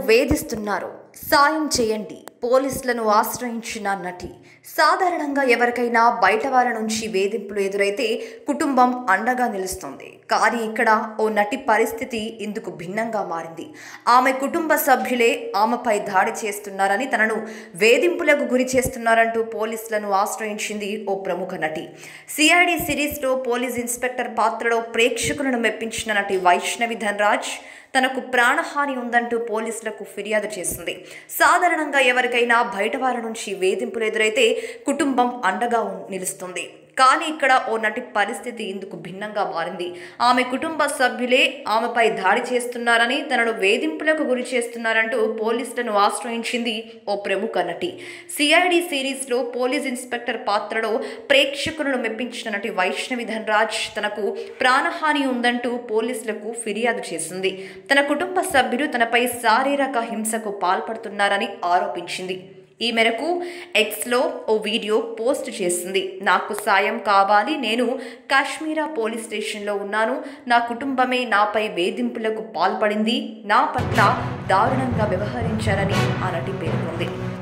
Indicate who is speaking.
Speaker 1: వేధిస్తున్నారు సాయం చేయండి పోలీసులను ఆశ్రయించిన నటి సాధారణంగా ఎవరికైనా బయట వారి నుంచి వేధింపులు ఎదురైతే కుటుంబం అండగా నిలుస్తుంది కానీ ఇక్కడ ఓ నటి పరిస్థితి ఇందుకు భిన్నంగా మారింది ఆమె కుటుంబ సభ్యులే ఆమెపై దాడి చేస్తున్నారని తనను వేధింపులకు గురి చేస్తున్నారంటూ పోలీసులను ఆశ్రయించింది ఓ ప్రముఖ నటి సిఐడి సిరీస్లో పోలీస్ ఇన్స్పెక్టర్ పాత్రలో ప్రేక్షకులను మెప్పించిన నటి వైష్ణవి ధనరాజ్ తనకు ప్రాణహాని ఉందంటూ పోలీసులకు ఫిర్యాదు చేసింది సాధారణంగా ఎవరికైనా బయట వారి నుంచి వేధింపులు ఎదురైతే కుటుంబం అండగా ఉన్- నిలుస్తుంది కానీ ఇక్కడ ఓ నటి పరిస్థితి ఇందుకు భిన్నంగా మారింది ఆమె కుటుంబ సభ్యులే ఆమెపై దాడి చేస్తున్నారని తనను వేధింపులకు గురి చేస్తున్నారంటూ పోలీసులను ఆశ్రయించింది ఓ ప్రముఖ నటి సిఐడి సిరీస్లో పోలీస్ ఇన్స్పెక్టర్ పాత్రలో ప్రేక్షకులను మెప్పించిన నటి వైష్ణవి ధనరాజ్ తనకు ప్రాణహాని ఉందంటూ పోలీసులకు ఫిర్యాదు చేసింది తన కుటుంబ సభ్యులు తనపై శారీరక హింసకు పాల్పడుతున్నారని ఆరోపించింది ఈ మేరకు ఎక్స్లో ఓ వీడియో పోస్ట్ చేసింది నాకు సాయం కావాలి నేను కాశ్మీరా పోలీస్ స్టేషన్లో ఉన్నాను నా కుటుంబమే నాపై వేధింపులకు పాల్పడింది నా పట్ల దారుణంగా వ్యవహరించారని ఆ నటి పేర్కొంది